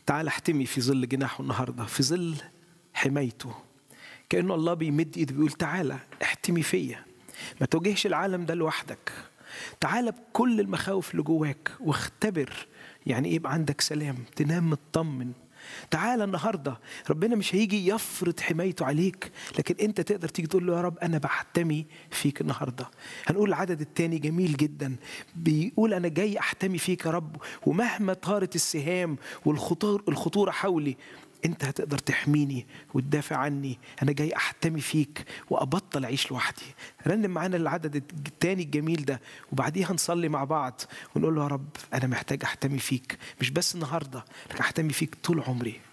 تعال احتمي في ظل جناحه النهارده في ظل حمايته كأنه الله بيمد ايده بيقول تعالى احتمي فيا ما تواجهش العالم ده لوحدك تعالى بكل المخاوف اللي جواك واختبر يعني ايه يبقى عندك سلام تنام مطمن تعالى النهارده ربنا مش هيجي يفرض حمايته عليك لكن انت تقدر تيجي تقول له يا رب انا بحتمي فيك النهارده هنقول العدد الثاني جميل جدا بيقول انا جاي احتمي فيك يا رب ومهما طارت السهام والخطور الخطوره حولي انت هتقدر تحميني وتدافع عني انا جاي احتمي فيك وابطل اعيش لوحدي رنم معانا العدد التاني الجميل ده وبعديها نصلي مع بعض ونقول له يا رب انا محتاج احتمي فيك مش بس النهارده لكن احتمي فيك طول عمري